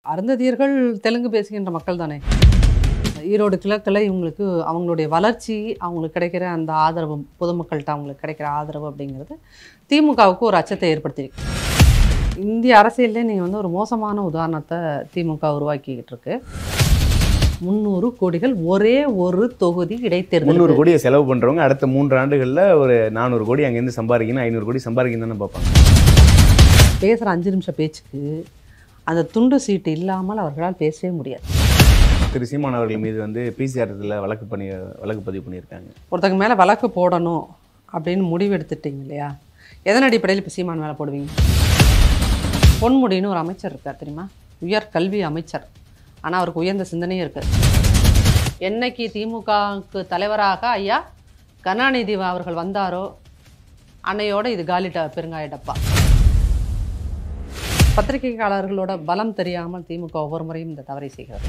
அருந்ததியர்கள் தெலுங்கு பேசுகின்ற மக்கள் தானே ஈரோடு கிழக்கில் இவங்களுக்கு அவங்களுடைய வளர்ச்சி அவங்களுக்கு கிடைக்கிற அந்த ஆதரவு பொதுமக்கள்கிட்ட அவங்களுக்கு கிடைக்கிற ஆதரவு அப்படிங்கிறது திமுகவுக்கு ஒரு அச்சத்தை ஏற்படுத்தியிருக்கு இந்திய அரசியல்லே நீங்கள் வந்து ஒரு மோசமான உதாரணத்தை திமுக உருவாக்கிக்கிட்டு இருக்கு முந்நூறு கோடிகள் ஒரே ஒரு தொகுதி இடைத்தேர்தல் முந்நூறு கோடியை செலவு பண்றவங்க அடுத்த மூன்று ஆண்டுகள்ல ஒரு நானூறு கோடி அங்கேருந்து சம்பாதிக்கணும் ஐநூறு கோடி சம்பாதிக்கணும் தானே பார்ப்பாங்க பேசுகிற அஞ்சு நிமிஷம் பேச்சுக்கு அந்த துண்டு சீட்டு இல்லாமல் அவர்களால் பேசவே முடியாது திரு சீமான் அவர்கள் மீது வந்து பிசிஆர் வழக்கு பண்ணி வழக்கு பதிவு பண்ணியிருக்காங்க ஒருத்தங்க மேலே வழக்கு போடணும் அப்படின்னு முடிவு எடுத்துட்டீங்க இல்லையா எதன் அடிப்படையில் இப்போ சீமான் மேலே போடுவீங்க பொன்முடின்னு ஒரு அமைச்சர் இருக்கார் தெரியுமா உயர் கல்வி அமைச்சர் ஆனால் அவருக்கு உயர்ந்த சிந்தனையும் இருக்காது என்னைக்கு திமுகவுக்கு தலைவராக ஐயா கருணாநிதி அவர்கள் வந்தாரோ அன்னையோட இது காலி ட பெருங்காய டப்பா பத்திரிகையாளர்களோட பலம் தெரியாமல் திமுக ஒவ்வொரு முறையும் இந்த தவறை செய்கிறது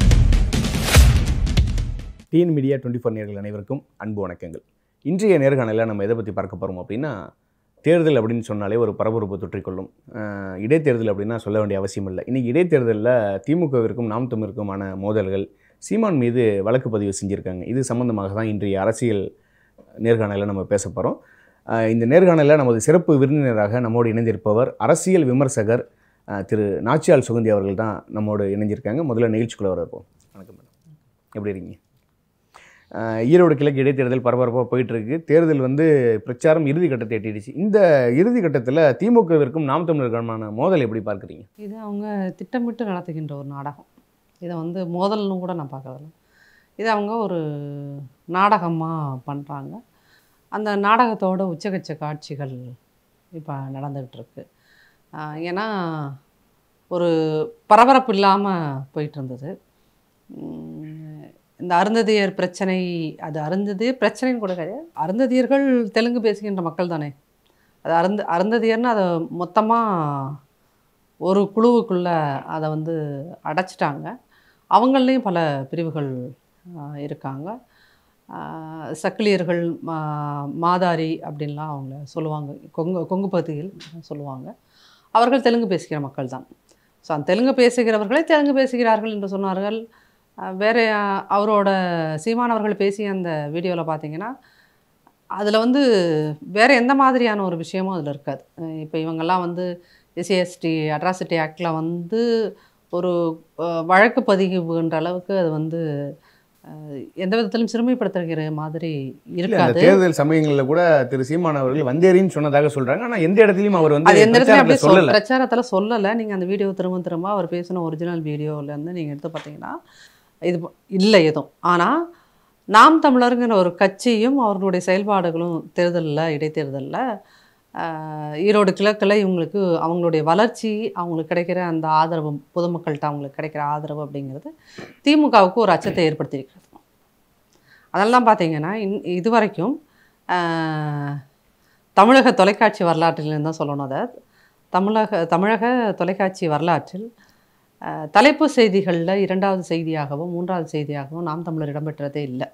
டிஎன் மீடியா டுவெண்ட்டி ஃபோர் நேர்கள் அனைவருக்கும் அன்பு வணக்கங்கள் இன்றைய நேர்காணலில் நம்ம எதை பற்றி பார்க்க போகிறோம் அப்படின்னா தேர்தல் அப்படின்னு சொன்னாலே ஒரு பரபரப்பு தொற்றிக்கொள்ளும் அஹ் இடைத்தேர்தல் அப்படின்னா சொல்ல வேண்டிய அவசியம் இல்லை இன்றைக்கி இடைத்தேர்தலில் திமுகவிற்கும் நாம் தமிழுக்குமான மோதல்கள் சீமான் மீது வழக்கு பதிவு செஞ்சுருக்காங்க இது சம்பந்தமாக தான் இன்றைய அரசியல் நேர்காணலில் நம்ம பேச போகிறோம் இந்த நேர்காணலில் நமது சிறப்பு விருந்தினராக நம்மோடு இணைந்திருப்பவர் அரசியல் விமர்சகர் அஹ் திரு நாச்சியால் சுகந்தி அவர்கள் தான் நம்மோடு இணைஞ்சிருக்காங்க முதல்ல நிகழ்ச்சிக்குள்ள வரப்போம் வணக்கம் மேடம் எப்படி இருக்கீங்க அஹ் ஈரோடு கிழக்கு இடைத்தேர்தல் பரபரப்பாக போயிட்டு இருக்கு தேர்தல் வந்து பிரச்சாரம் இறுதி கட்டத்தை எட்டிடுச்சு இந்த இறுதி கட்டத்தில் திமுகவிற்கும் நாம் தமிழருக்குமான மோதல் எப்படி பார்க்குறீங்க இது அவங்க திட்டமிட்டு நடத்துகின்ற ஒரு நாடகம் இதை வந்து மோதல்னு கூட நான் பார்க்கறதில்ல இது அவங்க ஒரு நாடகமாக பண்ணுறாங்க அந்த நாடகத்தோட உச்சகச்ச காட்சிகள் இப்போ நடந்துகிட்டு இருக்கு ஆஹ் ஏன்னா ஒரு பரபரப்பு இல்லாமல் போயிட்டு இருந்தது உம் இந்த அருந்ததியர் பிரச்சனை அது அருந்ததியர் பிரச்சனைன்னு கூட கிடையாது அருந்ததியர்கள் தெலுங்கு பேசுகின்ற மக்கள் தானே அது அருந்த அருந்ததியர்னு அதை மொத்தமாக ஒரு குழுவுக்குள்ளே அதை வந்து அடைச்சிட்டாங்க அவங்களையும் பல பிரிவுகள் ஆஹ், இருக்காங்க ஆஹ், சக்கிலியர்கள் மா- மாதாரி அப்படின்லாம் அவங்க சொல்லுவாங்க கொங்கு கொங்கு பகுதியில் சொல்லுவாங்க அவர்கள் தெலுங்கு பேசுகிற மக்கள் தான் ஸோ அந்த தெலுங்கு பேசுகிறவர்களே தெலுங்கு பேசுகிறார்கள் என்று சொன்னார்கள் ஆஹ், வேற ஆஹ், அவரோட சீமான் அவர்கள் பேசிய அந்த வீடியோவில் பார்த்தீங்கன்னா அதில் வந்து வேறு எந்த மாதிரியான ஒரு விஷயமும் அதில் இருக்காது இப்போ இவங்கெல்லாம் வந்து எஸ்சிஎஸ்டி அட்ராசிட்டி ஆக்டில் வந்து ஒரு அஹ், வழக்கு பதிவுன்ற அளவுக்கு அது வந்து அஹ், எந்த விதத்திலும் சிறுமைப்படுத்துகிற மாதிரி இல்ல அந்த இருக்காது தேர்தல் சமயங்களில் கூட திரு சீமான் அவர்கள் வந்தேரின்னு சொன்னதாக சொல்றாங்க ஆனால் எந்த இடத்துலையும் அவர் வந்து அது எந்த இடத்துல பிரச்சாரத்துல அப்படியே சொல் சொல்லலை பிரச்சாரத்தில் சொல்லலை நீங்கள் அந்த வீடியோ திரும்ப திரும்ப அவர் பேசின ஒரிஜினல் வீடியோவிலேருந்து நீங்கள் எடுத்து பார்த்தீங்கன்னா இது ப- இல்லை எதுவும் ஆனால் நாம் தமிழருங்கிற ஒரு கட்சியும் அவர்களுடைய செயல்பாடுகளும் தேர்தலில் இடைத்தேர்தலில் ஆஹ், ஈரோடு கிழக்கில் இவங்களுக்கு அவங்களுடைய வளர்ச்சி அவங்களுக்கு கிடைக்கிற அந்த ஆதரவு பொதுமக்கள்கிட்ட அவங்களுக்கு கிடைக்கிற ஆதரவு அப்படிங்கிறது திமுகவுக்கு ஒரு அச்சத்தை ஏற்படுத்தியிருக்கிறது அதெல்லாம் பார்த்தீங்கன்னா இன் இது வரைக்கும் ஆஹ், தமிழக தொலைக்காட்சி வரலாற்றிலிருந்து தான் சொல்லணும் அதை தமிழக தமிழக தொலைக்காட்சி வரலாற்றில் அஹ், தலைப்பு செய்திகளில் இரண்டாவது செய்தியாகவும் மூன்றாவது கட்சியாகவும் நாம் தமிழர் இடம்பெற்றதே இல்லை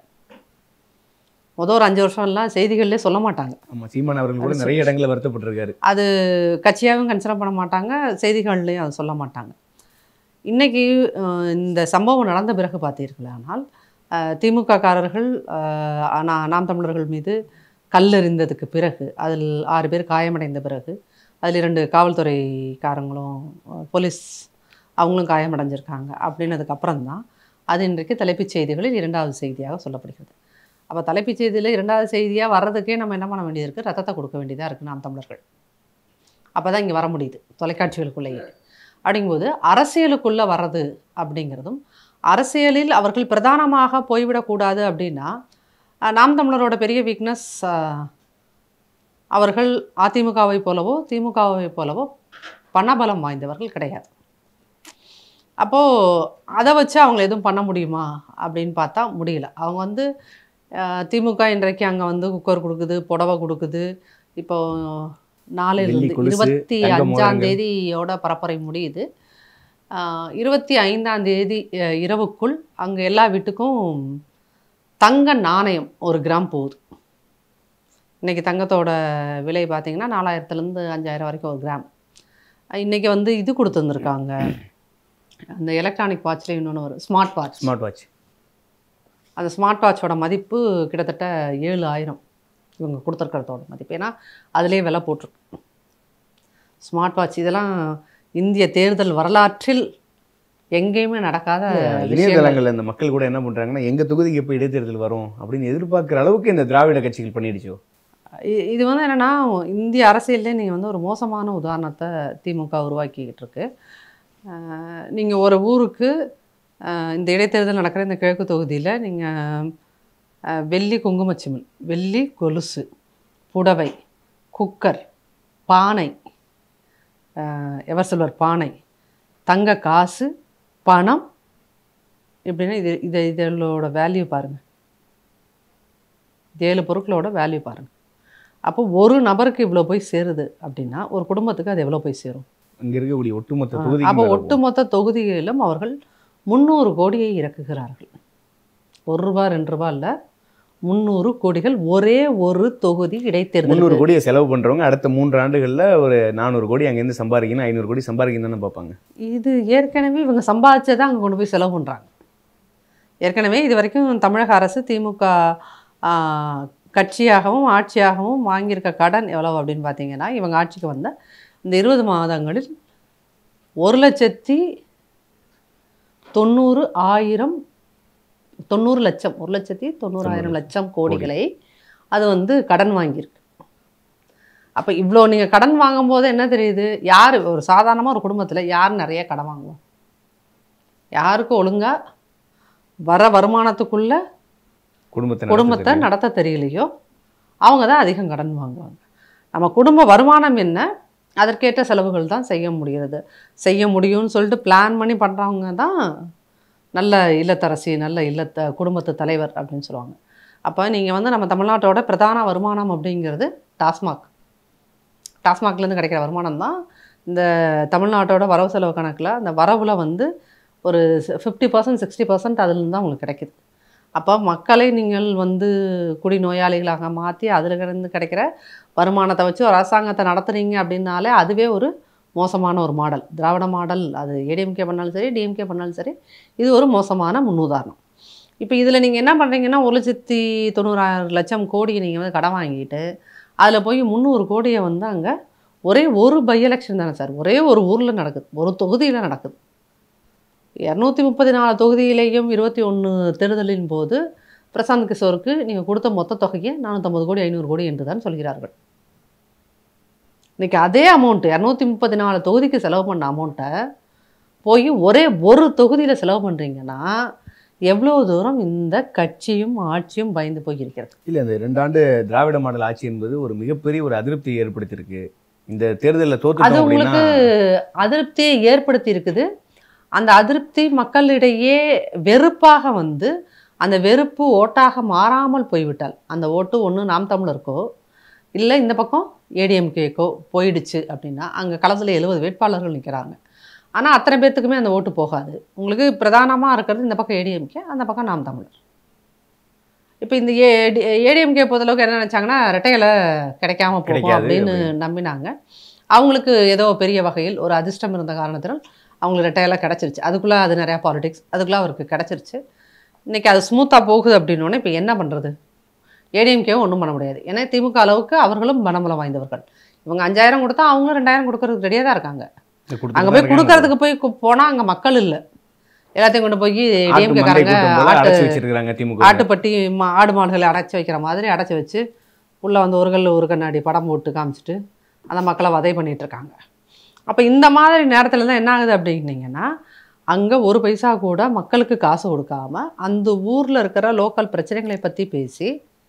மொதல் ஒரு அஞ்சு வருஷம்லாம் செய்திகள்லே சொல்ல மாட்டாங்க ஆமா சீமான் அவர்கள் கூட அது நிறைய இடங்களில் வருத்தப்பட்டிருக்காரு அது கட்சியாகவும் கன்சிடர் பண்ண மாட்டாங்க செய்திகள்லையும் அதை சொல்ல மாட்டாங்க இன்றைக்கி இந்த சம்பவம் நடந்த பிறகு பார்த்தீர்களானால் அஹ், திமுககாரர்கள் அஹ், நா- நாம் தமிழர்கள் மீது கல்லெறிந்ததுக்கு பிறகு அதில் ஆறு பேர் காயமடைந்த பிறகு அதில் இரண்டு காவல்துறைக்காரங்களும் அஹ், போலீஸ் அவங்களும் காயமடைஞ்சிருக்காங்க அப்படின்னதுக்கு அப்புறம் தான் அது இன்றைக்கு தலைப்புச் செய்திகளில் இரண்டாவது செய்தியாக சொல்லப்படுகிறது அப்போ தலைப்புச் செய்தியில் இரண்டாவது செய்தியாக வர்றதுக்கே நம்ம என்ன பண்ண வேண்டியது இருக்குது ரத்தத்தை கொடுக்க வேண்டியதாக இருக்குது நாம் தமிழர்கள் அப்போ தான் இங்கே வர முடியுது தொலைக்காட்சிகளுக்குள்ளேயே அப்படிங்கும்போது அரசியலுக்குள்ளே வர்றது அப்படிங்கிறதும் அரசியலில் அவர்கள் பிரதானமாக போய்விடக்கூடாது அப்படின்னா அஹ், நாம் தமிழரோட பெரிய வீக்னஸ் அவர்கள் அதிமுகவை போலவோ திமுகவை போலவோ பணபலம் வாய்ந்தவர்கள் கிடையாது அப்போது அதை வச்சு அவங்கள எதுவும் பண்ண முடியுமா அப்படின்னு பார்த்தா முடியல அவங்க வந்து அஹ், திமுக இன்றைக்கு அங்கே வந்து குக்கர் கொடுக்குது புடவை கொடுக்குது இப்போ நாளையிலிருந்து வெள்ளி கொலுசு, இருபத்தி தங்க அஞ்சாம் மோதிரங்கள். தேதியோட பரப்புரை முடியுது அஹ், இருபத்தி ஐந்தாம் தேதி அஹ், இரவுக்குள் அங்கே எல்லா வீட்டுக்கும் தங்க நாணயம் ஒரு கிராம் போகுது இன்றைக்கி தங்கத்தோட விலை பார்த்தீங்கன்னா நாலாயிரத்துலேருந்து அஞ்சாயிரம் வரைக்கும் ஒரு கிராம் இன்றைக்கி வந்து இது கொடுத்துருந்துருக்காங்க அந்த எலக்ட்ரானிக் வாட்ச்லேயே இன்னொன்று வரும் ஸ்மார்ட் வாட்ச் ஸ்மார்ட் வாட்ச் அந்த ஸ்மார்ட் வாட்சோட மதிப்பு கிட்டத்தட்ட ஏழு ஆயிரம் இவங்க கொடுத்துருக்கிறதோட மதிப்பு ஏன்னா அதிலே விலை போட்டிருக்கு ஸ்மார்ட் வாட்ச் இதெல்லாம் இந்திய தேர்தல் வரலாற்றில் எங்கேயுமே நடக்காத விஷயங்கள் இணையதளங்கள்ல இந்த மக்கள் கூட என்ன பண்றாங்கன்னா எங்க தொகுதிக்கு எப்போ இடைத்தேர்தல் வரும் அப்படின்னு எதிர்பார்க்குற அளவுக்கு இந்த திராவிட கட்சிகள் பண்ணிடுச்சோ இ- இது வந்து என்னென்னா இந்திய அரசியல்லே நீங்கள் வந்து ஒரு மோசமான உதாரணத்தை திமுக உருவாக்கிக்கிட்டு இருக்கு நீங்கள் ஒரு ஊருக்கு அஹ், இந்த இடைத்தேர்தல் நடக்கிற இந்த கிழக்கு தொகுதியில் நீங்கள் வெள்ளி குங்குமச்சிமிழ் வெள்ளி கொலுசு புடவை குக்கர் பானை அஹ், எவர் சில்வர் பானை தங்க காசு பணம் இப்படின்னா இது இது இதோட வேல்யூ பாருங்கள் ஏழு பொருட்களோட வேல்யூ பாருங்கள் அப்போ ஒரு நபருக்கு இவ்வளோ போய் சேருது அப்படின்னா ஒரு குடும்பத்துக்கு அது எவ்வளோ போய் சேரும் இங்க இருக்கக்கூடிய ஒட்டுமொத்த அப்போ தொகுதி ஒட்டுமொத்த தொகுதிகளிலும் அவர்கள் முந்நூறு கோடியை இறக்குகிறார்கள் ஒரு ரூபா ரெண்டு ரூபா இல்லை முந்நூறு கோடிகள் ஒரே ஒரு தொகுதி இடைத்தேர்தல் முந்நூறு கோடியை செலவு பண்றவங்க அடுத்த மூன்று ஆண்டுகள்ல ஒரு நானூறு கோடி அங்கேருந்து சம்பாதிக்கணும் ஐநூறு கோடி சம்பாதிக்கணும் தானே பார்ப்பாங்க இது ஏற்கனவே இவங்க சம்பாதிச்சதை அங்கே கொண்டு போய் செலவு பண்ணுறாங்க ஏற்கனவே இது வரைக்கும் தமிழக அரசு திமுக ஆ, கட்சியாகவும் ஆட்சியாகவும் வாங்கியிருக்க கடன் எவ்வளவு அப்படின்னு பார்த்தீங்கன்னா இவங்க ஆட்சிக்கு வந்த இந்த இருபது மாதங்களில் ஒரு லட்சத்தி தொண்ணூறு ஆயிரம் தொண்ணூறு லட்சம் ஒரு லட்சத்தி தொண்ணூறாயிரம் லட்சம் கோடிகளை அது வந்து கடன் வாங்கியிருக்கு அப்போ இவ்வளோ நீங்கள் கடன் வாங்கும்போது என்ன தெரியுது யார் ஒரு சாதாரணமாக ஒரு குடும்பத்தில் யார் நிறைய கடன் வாங்குவோம் யாருக்கு ஒழுங்கா வர வருமானத்துக்குள்ள குடும்பத்தை குடும்பத்தை நடத்துறதுக்கு. நடத்த தெரியலையோ அவங்க தான் அதிகம் கடன் வாங்குவாங்க நம்ம குடும்ப வருமானம் என்ன அதற்கேற்ற செலவுகள் தான் செய்ய முடிகிறது செய்ய முடியும்னு சொல்லிட்டு பிளான் பண்ணி பண்ணுறவங்க தான் நல்ல இல்லத்தரசி நல்ல இல்லத்த குடும்பத்து தலைவர் அப்படின்னு சொல்லுவாங்க அப்போ நீங்கள் வந்து நம்ம தமிழ்நாட்டோட பிரதான வருமானம் அப்படிங்கிறது டாஸ்மாக் டாஸ்மாக்லேருந்து கிடைக்கிற வருமானம் தான் இந்த தமிழ்நாட்டோட வரவு செலவு கணக்கில் அந்த வரவில் வந்து ஒரு ஃபிஃப்டி பர்சன்ட் சிக்ஸ்டி பர்சன்ட் அதுலேருந்து தான் உங்களுக்கு கிடைக்குது அப்போ மக்களை நீங்கள் வந்து குடி நோயாளிகளாக மாற்றி அதிலிருந்து கிடைக்கிற வருமானத்தை வச்சு ஒரு அரசாங்கத்தை நடத்துறீங்க அப்படின்னாலே அதுவே ஒரு மோசமான ஒரு மாடல் திராவிட மாடல் அது ஏடிஎம்கே பண்ணாலும் சரி டிஎம்கே பண்ணாலும் சரி இது ஒரு மோசமான முன்னுதாரணம் இப்போ இதில் நீங்கள் என்ன பண்ணுறீங்கன்னா ஒரு லட்சத்தி தொண்ணூறாயிரம் லட்சம் கோடியை நீங்கள் வந்து கடன் வாங்கிட்டு அதில் போய் முந்நூறு கோடியை வந்து அங்கே ஒரே ஒரு பை எலெக்ஷன் தானே சார் ஒரே ஒரு ஊரில் நடக்குது ஒரு தொகுதியில் நடக்குது இரநூத்தி முப்பத்தி நாலு தொகுதியிலேயும் இருபத்தி ஒன்று தேர்தலின் போது பிரசாந்த் கிஷோருக்கு நீங்கள் கொடுத்த மொத்த தொகையை நானூற்றம்பது கோடி ஐநூறு கோடி என்று தான் சொல்கிறார்கள் இன்னைக்கு அதே அமௌண்ட்டு இரநூத்தி முப்பத்தி நாலு தொகுதிக்கு செலவு பண்ண அமௌண்ட்டை போய் ஒரே ஒரு தொகுதியில் செலவு பண்ணுறீங்கன்னா எவ்வளோ தூரம் இந்த கட்சியும் ஆட்சியும் பயந்து போயிருக்கிறது இல்ல இந்த ரெண்டாண்டு திராவிட மாடல் ஆட்சி என்பது ஒரு மிகப்பெரிய ஒரு அதிருப்தியை ஏற்படுத்தியிருக்கு இந்த தேர்தலில் அது தோத்துட்டோம் அப்படின்னா உங்களுக்கு அதிருப்தியை ஏற்படுத்தி இருக்குது அந்த அதிருப்தி மக்களிடையே வெறுப்பாக வந்து அந்த வெறுப்பு ஓட்டாக மாறாமல் போய்விட்டால் அந்த ஓட்டு ஒன்று நாம் தமிழருக்கோ இல்லை இந்த பக்கம் ஏடிஎம்கேக்கோ போயிடுச்சு அப்படின்னா அங்கே களத்தில் எழுபது வேட்பாளர்கள் நிற்கிறாங்க ஆனால் அத்தனை பேர்த்துக்குமே அந்த ஓட்டு போகாது உங்களுக்கு பிரதானமாக இருக்கிறது இந்த பக்கம் ஏடிஎம்கே அந்த பக்கம் நாம் தமிழர் இப்போ இந்த ஏடி ஏடிஎம்கே பொறுத்தளவுக்கு என்ன நினச்சாங்கன்னா ரெட்டையில கிடைக்காம போகும் கிடைக்காது அப்படின்னு நம்பினாங்க அவங்களுக்கு ஏதோ பெரிய வகையில் ஒரு அதிர்ஷ்டம் இருந்த காரணத்தினால் அவங்களுக்கு ரெட்டையெல்லாம் கிடச்சிருச்சு அதுக்குள்ளே அது நிறையா பாலிடிக்ஸ் அதுக்குள்ளே அவருக்கு கிடச்சிருச்சு இன்றைக்கி அது ஸ்மூத்தாக போகுது அப்படின்னோடனே இப்போ என்ன பண்ணுறது ஏடிஎம்கேவும் ஒன்றும் பண்ண முடியாது ஏன்னா திமுக அளவுக்கு அவர்களும் பணபலம் வாய்ந்தவர்கள் இவங்க அஞ்சாயிரம் கொடுத்தா அவங்களும் ரெண்டாயிரம் கொடுக்கறதுக்கு ரெடியாக தான் இருக்காங்க இந்த கொடுத்துட்டு அங்கே தான் போய் இருக்காங்க. கொடுக்கறதுக்கு போய் போனால் அங்கே மக்கள் இல்லை எல்லாத்தையும் கொண்டு போய் ஆட்டு மண்டை டிஎம்கேக்காரங்க கூட்டம் போல ஆட்டு அடைச்சு வச்சிருக்காங்க திமுக ஆட்டுப்பட்டி மா ஆடு மாடுகளை அடைச்சி வைக்கிற மாதிரி அடைச்சி வச்சு உள்ளே வந்து ஒரு கல் ஒரு கண்ணாடி படம் போட்டு காமிச்சிட்டு அந்த மக்களை வதை பண்ணிட்டு இருக்காங்க அப்போ இந்த மாதிரி நேரத்தில் தான் என்ன ஆகுது அப்படின்னீங்கன்னா அங்கே ஒரு பைசா கூட மக்களுக்கு காசு கொடுக்காம அந்த ஊரில் இருக்கிற லோக்கல் பிரச்சனைகளை பற்றி பேசி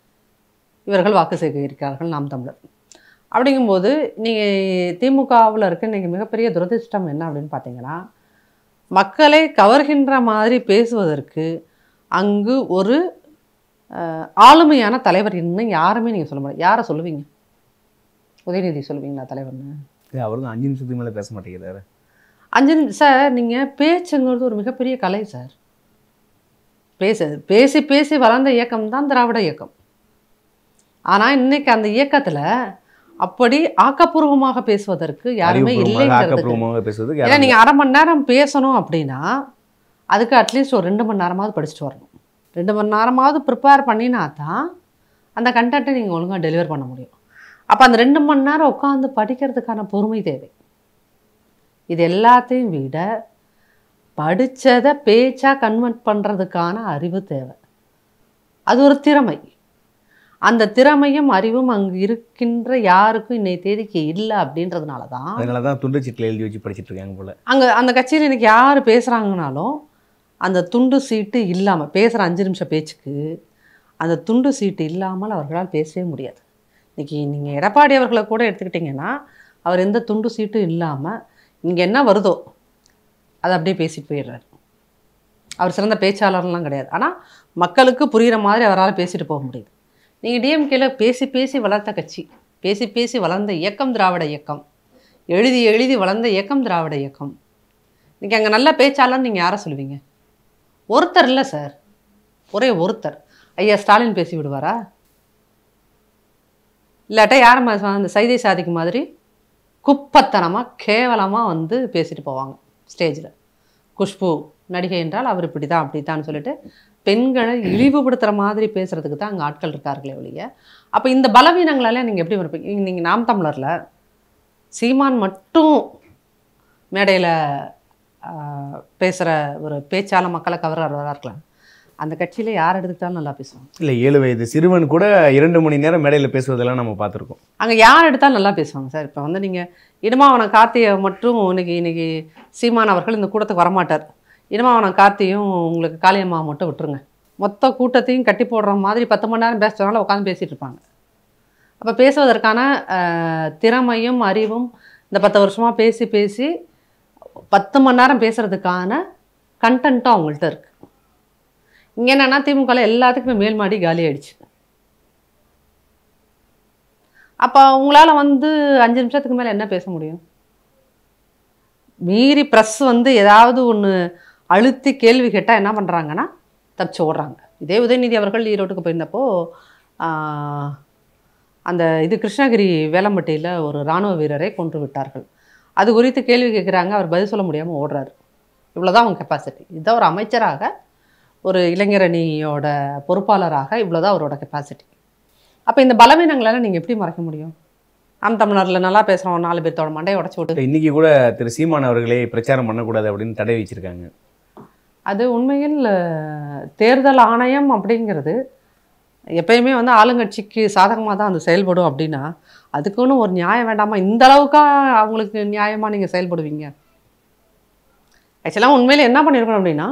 இவர்கள் வாக்கு சேகரிக்கிறார்கள் நாம் தமிழர் அப்படிங்கும்போது நீங்கள் திமுகவில் இருக்க இன்றைக்கி மிகப்பெரிய துரதிர்ஷ்டம் என்ன அப்படின்னு பார்த்தீங்கன்னா மக்களை கவர்கின்ற மாதிரி பேசுவதற்கு அங்கு ஒரு அஹ், ஆளுமையான தலைவர் இன்னும் யாருமே நீங்கள் சொல்ல முடியாது யாரை சொல்லுவீங்க உதயநிதி சொல்லுவீங்களா தலைவர்னு அவர் தான் அஞ்சு நிமிஷத்துக்கு மேலே பேச மாட்டேங்கிறாரு அஞ்சு நிமி- சார் நீங்கள் பேச்சுங்கிறது ஒரு மிகப்பெரிய கலை சார் பேச பேசி பேசி வளர்ந்த இயக்கம் தான் திராவிட இயக்கம் ஆனால் இன்னைக்கு அந்த இயக்கத்தில் அப்படி ஆக்கப்பூர்வமாக பேசுவதற்கு யாருமே அறிவுபூர்வமாக, இல்லைங்கிறது ஆக்கப்பூர்வமாக பேசுவதுக்கு ஏன்னா யாரும் நீங்கள் அரை மணி நேரம் பேசணும் அப்படின்னா அதுக்கு அட்லீஸ்ட் ஒரு ரெண்டு மணி நேரமாவது படிச்சுட்டு வரணும் ரெண்டு மணி நேரமாவது ப்ரிப்பேர் பண்ணினா தான் அந்த கண்டென்ட்டை நீங்கள் ஒழுங்காக டெலிவர் பண்ண முடியும் அப்போ அந்த ரெண்டு மணி நேரம் உட்காந்து படிக்கிறதுக்கான பொறுமை தேவை இது எல்லாத்தையும் விட படித்ததை பேச்சாக கன்வெர்ட் பண்ணுறதுக்கான அறிவு தேவை அது ஒரு திறமை அந்த திறமையும் அறிவும் அங்கே இருக்கின்ற யாருக்கும் இன்னைய தேதிக்கு இல்லை அப்படின்றதுனால தான் அதனால தான் துண்டு சீட்டில் எழுதி வச்சு படிச்சிட்டு இருக்காங்க போல அங்கே அந்த கட்சியில் இன்னைக்கு யார் பேசுகிறாங்கனாலும் அந்த துண்டு சீட்டு இல்லாமல் பேசுகிற அஞ்சு நிமிஷம் பேச்சுக்கு அந்த துண்டு சீட்டு இல்லாமல் அவர்களால் பேசவே முடியாது இன்னைக்கு நீங்கள் எடப்பாடி அவர்களை கூட எடுத்துக்கிட்டிங்கன்னா அவர் எந்த துண்டு சீட்டும் இல்லாமல் இங்கே என்ன வருதோ அதை அப்படியே பேசிட்டு போயிடுறாரு அவர் சிறந்த பேச்சாளர்லாம் கிடையாது ஆனால் மக்களுக்கு புரிகிற மாதிரி அவரால் பேசிட்டு போக முடியுது நீங்கள் டிஎம்கேல பேசி பேசி வளர்த்த கட்சி பேசி பேசி வளர்ந்த இயக்கம் திராவிட இயக்கம் எழுதி எழுதி வளர்ந்த இயக்கம் திராவிட இயக்கம் இன்னைக்கு அங்கே நல்ல பேச்சாளர்னு நீங்கள் யாரை சொல்லுவீங்க ஒருத்தர் இல்லை சார் ஒரே ஒருத்தர் ஐயா ஸ்டாலின் பேசி விடுவாரா இல்லாட்டா யார் மா- அந்த சைதை சாதிக்கு மாதிரி குப்பத்தனமாக கேவலமாக வந்து பேசிட்டு போவாங்க ஸ்டேஜில் குஷ்பு நடிகை என்றால் அவர் இப்படி தான் அப்படி தான் சொல்லிட்டு பெண்களை இழிவுபடுத்துகிற மாதிரி பேசுறதுக்கு தான் அங்கே ஆட்கள் இருக்கார்களே ஒழிய அப்போ இந்த பலவீனங்களெல்லாம் நீங்கள் எப்படி இருப்பீங்க நீங்கள் நாம் தமிழரில் சீமான் மட்டும் மேடையில் பேசுகிற ஒரு பேச்சால மக்களை கவர்றவராக இருக்கலாம் அந்த கட்சியில் யார் எடுத்துக்கிட்டாலும் நல்லா பேசுவாங்க இல்லை ஏழு வயது சிறுவன் கூட இரண்டு மணி நேரம் மேடையில் பேசுவதெல்லாம் நம்ம பார்த்துருக்கோம் அங்கே யார் எடுத்தாலும் நல்லா பேசுவாங்க சார் இப்போ வந்து நீங்கள் இடுமாவனம் கார்த்தியை மட்டும் இன்னைக்கு இன்னைக்கு சீமான் அவர்கள் இந்த கூட்டத்துக்கு வரமாட்டார் இடுமாவனம் கார்த்தியும் உங்களுக்கு காளியம்மா மட்டும் விட்டுருங்க மொத்த கூட்டத்தையும் கட்டி போடுற மாதிரி பத்து மணி நேரம் பேசுறதுனால உட்காந்து பேசிட்டு இருப்பாங்க அப்போ பேசுவதற்கான அஹ், திறமையும் அறிவும் இந்த பத்து வருஷமாக பேசி பேசி பத்து மணி நேரம் பேசுறதுக்கான கண்டென்ட்டும் அவங்கள்ட்ட இருக்கு இங்கே என்னன்னா திமுகவில் எல்லாத்துக்குமே மேல் மாடி காலி ஆயிடுச்சு அப்போ உங்களால் வந்து அஞ்சு நிமிஷத்துக்கு மேலே என்ன பேச முடியும் மீறி ப்ரெஸ் வந்து ஏதாவது ஒன்று அழுத்தி கேள்வி கேட்டால் என்ன பண்ணுறாங்கன்னா தப்பிச்சு ஓடுறாங்க இதே உதயநிதி அவர்கள் ஈரோட்டுக்கு போயிருந்தப்போ ஆஹ், அந்த இது கிருஷ்ணகிரி வேலம்பட்டியில் ஒரு இராணுவ வீரரை கொன்று விட்டார்கள் அது குறித்து கேள்வி கேட்குறாங்க அவர் பதில் சொல்ல முடியாமல் ஓடுறாரு இவ்வளோதான் அவங்க கெப்பாசிட்டி இதுதான் ஒரு அமைச்சராக ஒரு இளைஞரணியோட பொறுப்பாளராக இவ்வளோதான் அவரோட கெப்பாசிட்டி அப்போ இந்த பலவீனங்களெல்லாம் நீங்கள் எப்படி மறைக்க முடியும் ஆம் தமிழரில் நல்லா பேசுகிறோம் நாலு பேர்த்தோட மண்டையை உடச்சி விட்டு இன்னைக்கு கூட திரு சீமான் அவர்களே பிரச்சாரம் பண்ணக்கூடாது அப்படின்னு தடை வச்சிருக்காங்க அது உண்மையில் அஹ், தேர்தல் ஆணையம் அப்படிங்கிறது எப்பயுமே வந்து ஆளுங்கட்சிக்கு சாதகமாக தான் அது செயல்படும் அப்படின்னா அதுக்குன்னு ஒரு நியாயம் வேண்டாமா இந்த அளவுக்கா அவங்களுக்கு நியாயமாக நீங்கள் செயல்படுவீங்க ஆக்சுவலாக உண்மையில் என்ன பண்ணியிருக்கணும் அப்படின்னா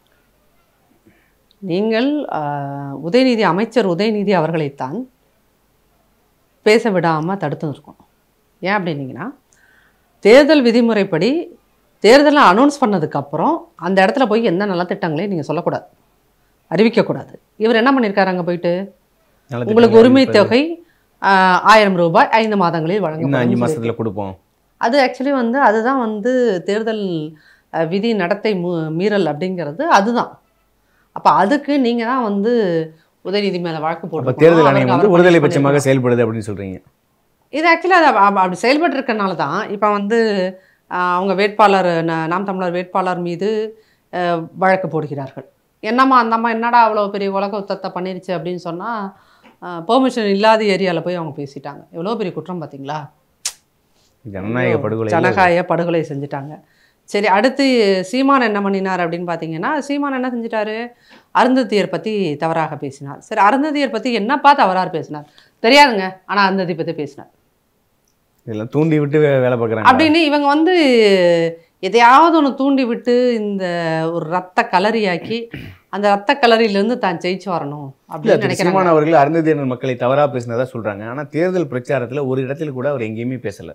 நீங்கள் அஹ், உதயநிதி அமைச்சர் உதயநிதி அவர்களைத்தான் பேச விடாமல் தடுத்து இருக்கணும் ஏன் அப்படின்னீங்கன்னா தேர்தல் விதிமுறைப்படி தேர்தலை அனௌன்ஸ் பண்ணதுக்கப்புறம் அந்த இடத்துல போய் எந்த நலத்திட்டங்களையும் நீங்கள் சொல்லக்கூடாது அறிவிக்கக்கூடாது இவர் என்ன பண்ணியிருக்காரு அங்கே போயிட்டு நலத்திட்டங்கள் உங்களுக்கு உரிமை அறிவிப்பது. தொகை ஆஹ், ஆயிரம் ரூபாய் ஐந்து மாதங்களில் இன்னும் அஞ்சு வழங்கப்படும் மாசத்துல கொடுப்போம் அது ஆக்சுவலி வந்து அதுதான் வந்து தேர்தல் அஹ், விதி நடத்தை மூ- மீறல் அப்படிங்கிறது அதுதான் அப்போ அதுக்கு நீங்கள் தான் வந்து உதயநிதி மேலே வழக்கு அப்ப போட்டு தேர்தல் ஆணையம் வந்து ஒருதலை பட்சமாக செயல்படுது அப்படின்னு சொல்றீங்க இது ஆக்சுவலி அது அப்ப- அப்படி செயல்பட்டு இருக்கனால தான் இப்போ வந்து ஆஹ், அவங்க வேட்பாளர் ந- நாம் தமிழர் வேட்பாளர் மீது ஆஹ், வழக்கு போடுகிறார்கள் என்னம்மா அந்தம்மா என்னடா அவ்வளோ பெரிய உலக யுத்தத்தை பண்ணிருச்சு அப்படின்னு சொன்னால் பெர்மிஷன் இல்லாத ஏரியாவில் போய் அவங்க பேசிட்டாங்க எவ்வளோ பெரிய குற்றம் பார்த்தீங்களா ஜனநாயக படுகொலை ஜனகாய படுகொலை செஞ்சுட்டாங்க சரி அடுத்து சீமான் என்ன பண்ணினார் அப்படின்னு பார்த்தீங்கன்னா சீமான் என்ன செஞ்சிட்டாரு அருந்ததியர் பற்றி தவறாக பேசினார் சரி அருந்ததியர் பற்றி என்னப்பா தவறாக பேசினார் தெரியாதுங்க ஆனால் அருந்ததி பற்றி பேசினார் இதெல்லாம் தூண்டி விட்டு வே- வேலை பார்க்குறாங்க அப்படின்னு இவங்க வந்து எதையாவது ஒன்று தூண்டி விட்டு இந்த ஒரு ரத்த கலரியாக்கி அந்த ரத்த கலரியிலேருந்து தான் ஜெயிச்சு வரணும் இல்ல அப்படின்னு திரு நினைக்கிறாங்க சீமான் அவர்கள் அருந்ததியினர் மக்களை தவறா பேசினதா சொல்றாங்க ஆனா தேர்தல் பிரச்சாரத்துல ஒரு இடத்துல கூட அவர் எங்கேயுமே பேசல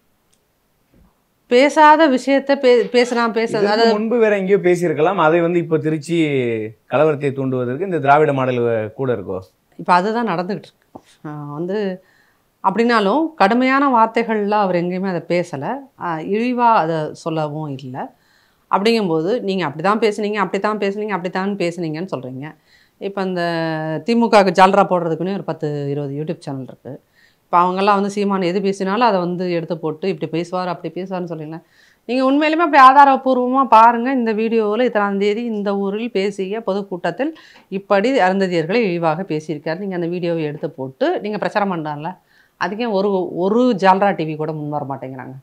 பேசாத விஷயத்த பே பேசலாம் பேச இதற்கு அதாவது முன்பு வேற எங்கேயோ பேசியிருக்கலாம் அதை வந்து இப்போ திருச்சி கலவரத்தை தூண்டுவதற்கு இந்த திராவிட மாடல் கூட இருக்கோ இப்போ அதுதான் நடந்துக்கிட்டு இருக்கு ஆஹ் வந்து அப்படின்னாலும் கடுமையான வார்த்தைகள்லாம் அவர் எங்கேயுமே அதை பேசலை இழிவாக அதை சொல்லவும் இல்லை அப்படிங்கும்போது நீங்கள் அப்படி தான் பேசுனீங்க அப்படி தான் பேசுனீங்க அப்படி தான் பேசுனீங்கன்னு சொல்கிறீங்க இப்போ இந்த திமுகவுக்கு ஜால்ரா போடுறதுக்குன்னே ஒரு பத்து இருபது யூடியூப் சேனல் இருக்குது இப்போ அவங்கெல்லாம் வந்து சீமான் எது பேசினாலும் அதை வந்து எடுத்து போட்டு இப்படி பேசுவார் அப்படி பேசுவார்னு சொல்லிங்களேன் நீங்கள் உண்மையிலுமே அப்படி ஆதாரபூர்வமாக பாருங்கள் இந்த வீடியோவில் இத்தனாம் தேதி இந்த ஊரில் பேசிய பொதுக்கூட்டத்தில் இப்படி அருந்ததியர்களை இழிவாக பேசியிருக்காரு நீங்கள் அந்த வீடியோவை எடுத்து போட்டு நீங்கள் பிரச்சாரம் பண்ணலாம்ல அதுக்கே ஒரு ஒரு ஜால்ரா டிவி கூட முன் வர மாட்டேங்கிறாங்க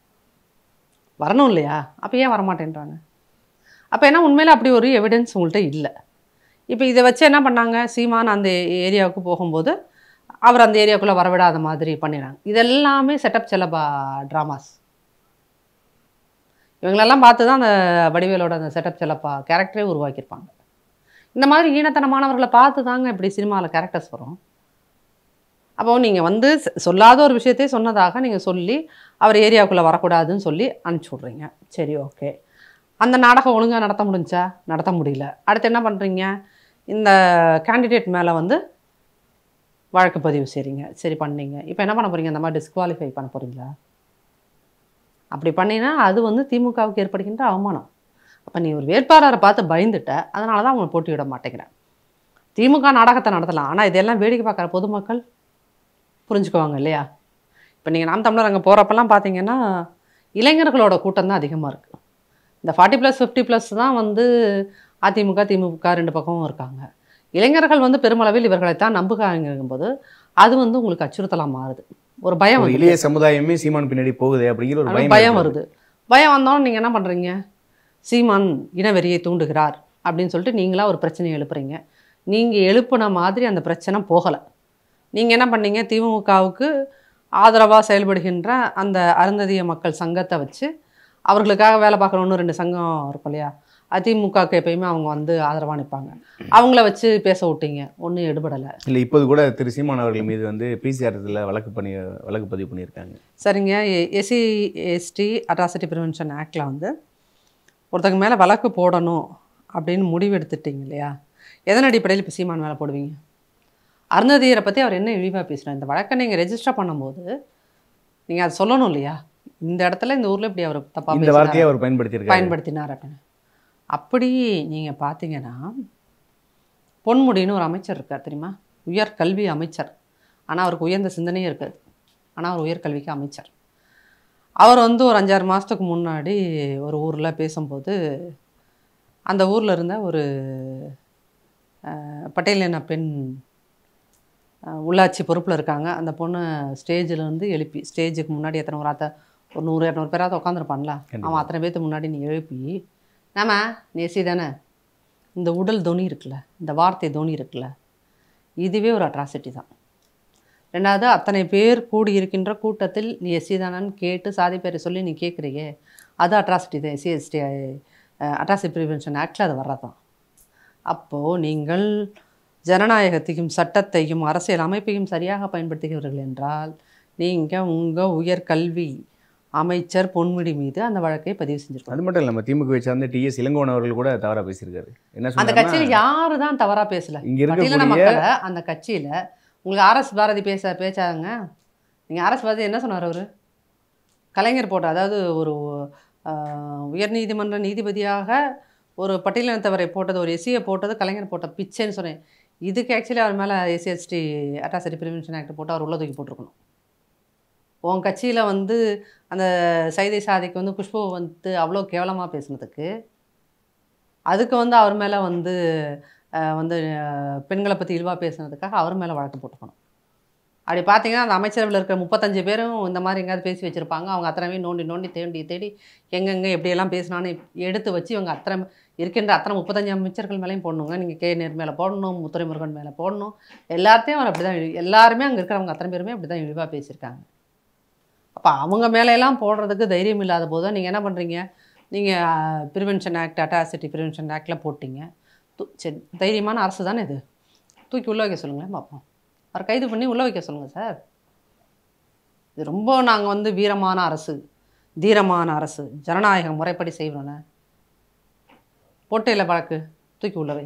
வரணும் இல்லையா அப்போ ஏன் வரமாட்டேன்றாங்க அப்போ என்ன உண்மையில அப்படி ஒரு எவிடன்ஸ் உங்கள்கிட்ட இல்லை இப்போ இதை வச்சு என்ன பண்ணாங்க சீமான் அந்த ஏரியாவுக்கு போகும்போது அவர் அந்த ஏரியாவுக்குள்ளே வரவிடாத மாதிரி பண்ணிடுறாங்க இதெல்லாமே செட்டப் செலபா ட்ராமாஸ் இவங்களெல்லாம் பார்த்து தான் அந்த வடிவேலோட அந்த செட்டப் செலப்பா கேரக்டரே உருவாக்கியிருப்பாங்க இந்த மாதிரி ஈனத்தனமானவர்களை பார்த்து தாங்க இப்படி சினிமாவில் கேரக்டர்ஸ் வரும் அப்போ நீங்கள் வந்து சொ- சொல்லாத ஒரு விஷயத்தையே சொன்னதாக நீங்கள் சொல்லி அவர் ஏரியாவுக்குள்ளே வரக்கூடாதுன்னு சொல்லி அனுப்பிச்சி விட்றீங்க சரி ஓகே அந்த நாடகம் ஒழுங்காக நடத்த முடிஞ்சா நடத்த முடியல அடுத்து என்ன பண்ணுறீங்க இந்த கேண்டிடேட் மேலே வந்து வழக்கு பதிவு செய்கிறீங்க சரி பண்ணீங்க இப்போ என்ன பண்ண போகிறீங்க அந்த மாதிரி டிஸ்குவாலிஃபை பண்ண போகிறீங்களா அப்படி பண்ணினா அது வந்து திமுகவுக்கு ஏற்படுகின்ற அவமானம் அப்போ நீ ஒரு வேட்பாளரை பார்த்து பயந்துட்ட அதனால தான் அவங்க போட்டியிட மாட்டேங்கிறேன் திமுக நாடகத்தை நடத்தலாம் ஆனால் இதெல்லாம் வேடிக்கை பார்க்குற பொதுமக்கள் புரிஞ்சுக்குவாங்க இல்லையா இப்போ நீங்கள் நாம் தமிழர் அங்கே போகிறப்பெல்லாம் பார்த்தீங்கன்னா இளைஞர்களோட கூட்டம் தான் அதிகமாக இருக்குது இந்த ஃபார்ட்டி ப்ளஸ் ஃபிஃப்டி ப்ளஸ் தான் வந்து அதிமுக திமுக ரெண்டு பக்கமும் இருக்காங்க இளைஞர்கள் வந்து பெருமளவில் இவர்களை தான் நம்புகிறாங்கும்போது அது வந்து உங்களுக்கு அச்சுறுத்தலாக மாறுது ஒரு பயம் ஒரு வந்து இளைய சமுதாயமே சீமான் பின்னாடி போகுது அப்படிங்கிற ஒரு ஆனா பயம் பயம் ஏற்படுது. வருது பயம் வந்தோன்னு நீங்கள் என்ன பண்ணுறீங்க சீமான் இனவெறியை தூண்டுகிறார் அப்படின்னு சொல்லிட்டு நீங்களா ஒரு பிரச்சனையை எழுப்புறீங்க நீங்கள் எழுப்புன மாதிரி அந்த பிரச்சனை போகலை நீங்கள் என்ன பண்ணீங்க திமுகவுக்கு ஆதரவாக செயல்படுகின்ற அந்த அருந்ததிய மக்கள் சங்கத்தை வச்சு அவர்களுக்காக வேலை பார்க்குற ஒன்று ரெண்டு சங்கம் இருக்கும் இல்லையா அதிமுகவுக்கு எப்பயுமே அவங்க வந்து ஆதரவாக நிற்பாங்க அவங்கள வச்சு பேச விட்டீங்க ஒன்றும் எடுபடலை இல்லை இப்போது கூட திரு சீமான் அவர்கள் மீது வந்து பிசிஆர் இதில் வழக்கு பண்ணி வழக்கு பதிவு பண்ணியிருக்காங்க சரிங்க எஸ்சி எஸ்டி அட்ராசிட்டி ப்ரிவென்ஷன் ஆக்டில் வந்து ஒருத்தங்க மேலே வழக்கு போடணும் அப்படின்னு முடிவு எடுத்துட்டீங்க இல்லையா எதன் அடிப்படையில் இப்போ சீமான் மேலே போடுவீங்க அருந்ததியரை பற்றி அவர் என்ன இழிவாக பேசுகிறார் இந்த வழக்கை நீங்கள் ரெஜிஸ்டர் பண்ணும்போது நீங்கள் அதை சொல்லணும் இல்லையா இந்த இடத்துல இந்த ஊரில் இப்படி அவர் தப்பாக இந்த வார்த்தையை அவர் பயன்படுத்தியிருக்காரு பயன்படுத்தினார் அப்படின்னு அப்படி நீங்கள் பார்த்தீங்கன்னா பொன்முடின்னு ஒரு அமைச்சர் இருக்கார் தெரியுமா உயர் கல்வி அமைச்சர் ஆனால் அவருக்கு உயர்ந்த சிந்தனையே இருக்காது ஆனால் அவர் உயர்கல்விக்கு அமைச்சர் அவர் வந்து ஒரு அஞ்சாறு மாதத்துக்கு முன்னாடி ஒரு ஊரில் பேசும்போது அந்த ஊரில் இருந்த ஒரு அஹ், பட்டேல் இன பெண் அஹ், உள்ளாட்சி பொறுப்பில் இருக்காங்க அந்த பொண்ணு ஸ்டேஜில் இருந்து எழுப்பி ஸ்டேஜுக்கு முன்னாடி எத்தனை ஒரு அத்தை ஒரு நூறு இரநூறு பேராவது உட்காந்துருப்பான்ல கண்டிப்பா. அவன் அத்தனை பேர்த்துக்கு முன்னாடி நீ எழுப்பி நாம நீ எஸ்சி தானே இந்த உடல் தொனி இருக்குல்ல இந்த வார்த்தை தொனி இருக்குல்ல இதுவே ஒரு அட்ராசிட்டி தான் ரெண்டாவது அத்தனை பேர் கூடி இருக்கின்ற கூட்டத்தில் நீ எஸ்சி தானான்னு கேட்டு சாதி பேரை சொல்லி நீ கேட்குறியே அது அட்ராசிட்டி தான் எஸ்சி எஸ்டி அட்ராசிட்டி ப்ரிவென்ஷன் ஆக்டில் அது வர்றதான் அப்போது நீங்கள் ஜனநாயகத்தையும் சட்டத்தையும் அரசியல் அமைப்பையும் சரியாக பயன்படுத்துகிறீர்கள் என்றால் நீங்கள் உங்கள் உயர்கல்வி அமைச்சர் பொன்முடி மீது அந்த வழக்கை பதிவு செஞ்சிருக்கணும் அது மட்டும் இல்லை நம்ம திமுகவை சார்ந்த டிஎஸ் இளங்கோவன் அவர்கள் கூட தவறாக பேசியிருக்காரு என்ன அந்த கட்சியில் சொன்னாருன்னா யாரு தான் தவறா பேசல இங்க பட்டியலின இருக்கக்கூடிய மக்களை அந்த கட்சியில் உங்களுக்கு ஆர்எஸ் பாரதி பேச பேச்சாங்க நீங்கள் ஆர்எஸ் பாரதி என்ன சொன்னார் அவர் கலைஞர் போட்ட அதாவது ஒரு ஆஹ், உயர்நீதிமன்ற நீதிபதியாக ஒரு பட்டியலினத்தவரை போட்டது ஒரு எஸ்சியை போட்டது கலைஞர் போட்ட பிச்சைன்னு சொன்னேன் இதுக்கு ஆக்சுவலி அவர் மேலே SC ST atrocity prevention act போட்டு அவர் உள்ள தூக்கி போட்டிருக்கணும் உன் கட்சியில் வந்து அந்த சைதை சாதிக்கு வந்து குஷ்பு வந்து அவ்வளோ கேவலமாக பேசுனதுக்கு அதுக்கு வந்து அவர் மேலே வந்து அஹ், வந்து அஹ், பெண்களை பற்றி இழிவாக பேசுனதுக்காக அவர் மேலே வழக்கு போட்டுக்கணும் அப்படி பார்த்தீங்கன்னா அந்த அமைச்சரவையில் இருக்கிற முப்பத்தஞ்சு பேரும் இந்த மாதிரி எங்கேயாவது பேசி வச்சுருப்பாங்க அவங்க அத்தனை பேர் நோண்டி நோண்டி தேடி தேடி எங்கெங்கே எப்படியெல்லாம் பேசினான்னு எடுத்து வச்சு இவங்க அத்தனை இருக்கின்ற அத்தனை முப்பத்தஞ்சு அமைச்சர்கள் மேலேயும் போடணுங்க நீங்கள் கே நேர் மேலே போடணும் முத்துரைமுருகன் மேலே போடணும் எல்லாத்தையும் அவர் அப்படி தான் எல்லாருமே அங்கே இருக்கிறவங்க அத்தனை பேருமே அப்படி தான் இழிவாக பேசியிருக்காங்க அப்போ அவங்க மேலையெல்லாம் போடுறதுக்கு தைரியம் இல்லாத போது நீங்கள் என்ன பண்ணுறீங்க நீங்கள் ப்ரிவென்ஷன் ஆக்ட் அட்டாசிட்டி ப்ரிவென்ஷன் ஆக்டில் போட்டீங்க து- சரி தைரியமான அரசு தானே இது தூக்கி உள்ளே வைக்க சொல்லுங்களேன் பார்ப்போம் அவர் கைது பண்ணி உள்ளே வைக்க சொல்லுங்கள் சார் இது ரொம்ப நாங்கள் வந்து வீரமான அரசு தீரமான அரசு ஜனநாயக முறைப்படி செய்வோண்ணே போட்டையில் வழக்கு தூக்கி உள்ள வை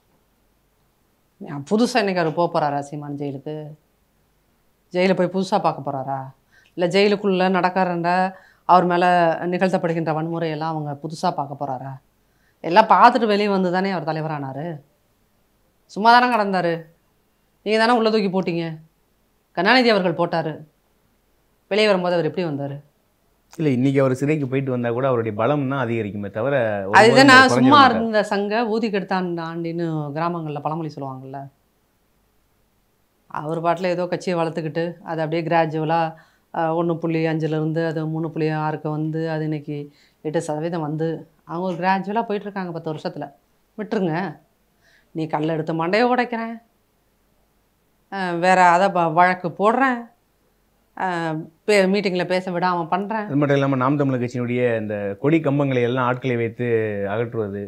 புதுசாக இன்னைக்கு அவர் போக போகிறாரா சீமான் ஜெயிலுக்கு ஜெயிலில் போய் புதுசாக பார்க்க போகிறாரா இல்லை ஜெயிலுக்குள்ளே நடக்கிறன்ற அவர் மேலே நிகழ்த்தப்படுகின்ற வன்முறையெல்லாம் அவங்க புதுசாக பார்க்க போகிறாரா எல்லாம் பார்த்துட்டு வெளியே வந்து தானே அவர் தலைவரானார் சும்மா தானே கிடந்தார் நீங்கள் தானே உள்ளே தூக்கி போட்டீங்க கருணாநிதி அவர்கள் போட்டார் வெளியே வரும்போது அவர் எப்படி வந்தார் இல்லை இன்னைக்கு அவர் சிறைக்கு போயிட்டு வந்தா கூட அவருடைய பலம் தான் அதிகரிக்குமே தவிர ஒரு அதுதான் போதும் நான் குறைஞ்சிட சும்மா மாட்டார். இருந்த சங்க ஊதி கெடுத்தான் ஆண்டின்னு கிராமங்களில் பழமொழி சொல்லுவாங்கல்ல அவர் பாட்டில் ஏதோ கட்சியை வளர்த்துக்கிட்டு அது அப்படியே கிராஜுவலாக ஒன்று புள்ளி அஞ்சுலேருந்து அது மூணு புள்ளி ஆறுக்கு வந்து அது இன்னைக்கு எட்டு சதவீதம் வந்து அவங்க ஒரு கிராஜுவலாக போயிட்டுருக்காங்க பத்து வருஷத்தில் விட்டுருங்க நீ கல்லை எடுத்து மண்டையை உடைக்கிறேன் அஹ் வேற அதை ப- வழக்கு போடுறேன் பே மீட்டிங்கில் பேச விடாமல் பண்ணுறேன் அது மட்டும் இல்லாமல் நாம் தமிழர் கட்சியினுடைய இந்த கொடி கம்பங்களை எல்லாம் ஆட்களை வைத்து அகற்றுவது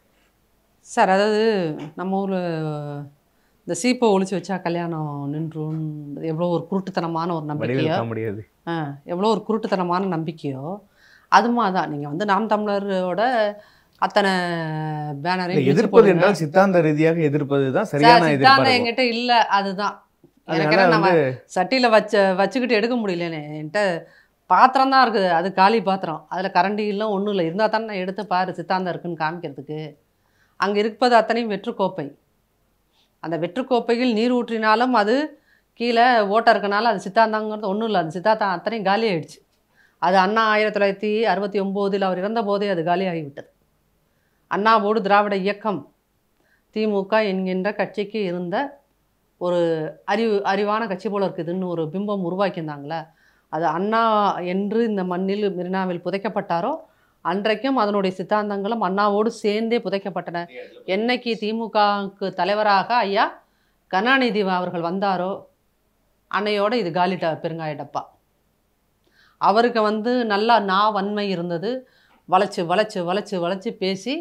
சார் அதாவது நம்ம ஊரில் இந்த சீப்பை ஒளிச்சு வச்சா கல்யாணம் நின்றும் எவ்வளோ ஒரு குருட்டுத்தனமான ஒரு வடிவில் நம்பிக்கையோ இருக்க முடியாது ஆ எவ்வளோ ஒரு குருட்டுத்தனமான நம்பிக்கையோ அது மாதிரி தான் நீங்கள் வந்து நாம் தமிழரோட அத்தனை இல்லை, பேனரையும் எதிர்ப்பது என்றால் சித்தாந்த ரீதியாக எதிர்ப்பது தான் சரியான சித்தாந்தம் எதிர்ப்பாக என்கிட்ட இல்லை அதுதான் எனக்கு அதனால என்ன நம்ம வந்து சட்டியில் வச்ச வச்சுக்கிட்டு எடுக்க முடியலண்ணே என்கிட்ட பாத்திரம் தான் இருக்குது அது காலி பாத்திரம் அதில் கரண்டி இல்லை ஒன்றும் இல்லை இருந்தால் தானே நான் எடுத்து பாரு சித்தாந்தம் இருக்குன்னு காமிக்கிறதுக்கு அங்கே இருப்பது அத்தனையும் வெற்றுக்கோப்பை அந்த வெற்றுக்கோப்பையில் நீர் ஊற்றினாலும் அது கீழே ஓட்டை இருக்கனால அது சித்தாந்தாங்கிறது ஒன்றும் இல்லை அது சித்தாந்தம் அத்தனையும் காலி ஆயிடுச்சு அது அண்ணா ஆயிரத்தி தொள்ளாயிரத்தி அறுபத்தி ஒம்போதில் அவர் இறந்த போதே அது காலியாகிவிட்டது அண்ணாவோடு திராவிட இயக்கம் திமுக என்கின்ற கட்சிக்கு இருந்த ஒரு அறிவு அறிவான கட்சி போல இருக்குதுன்னு ஒரு பிம்பம் உருவாக்கியிருந்தாங்களே அது அண்ணா என்று இந்த மண்ணில் மெரினாவில் புதைக்கப்பட்டாரோ அன்றைக்கும் அதனுடைய சித்தாந்தங்களும் அண்ணாவோடு சேர்ந்தே புதைக்கப்பட்டன என்னைக்கு திமுகவுக்கு தலைவராக ஐயா கருணாநிதி அவர்கள் வந்தாரோ அன்னையோட இது காலி ட பெருங்காய டப்பா அவருக்கு வந்து நல்லா நா வன்மை இருந்தது வளைச்சு வளைச்சு வளைச்சு வளைச்சு பேசி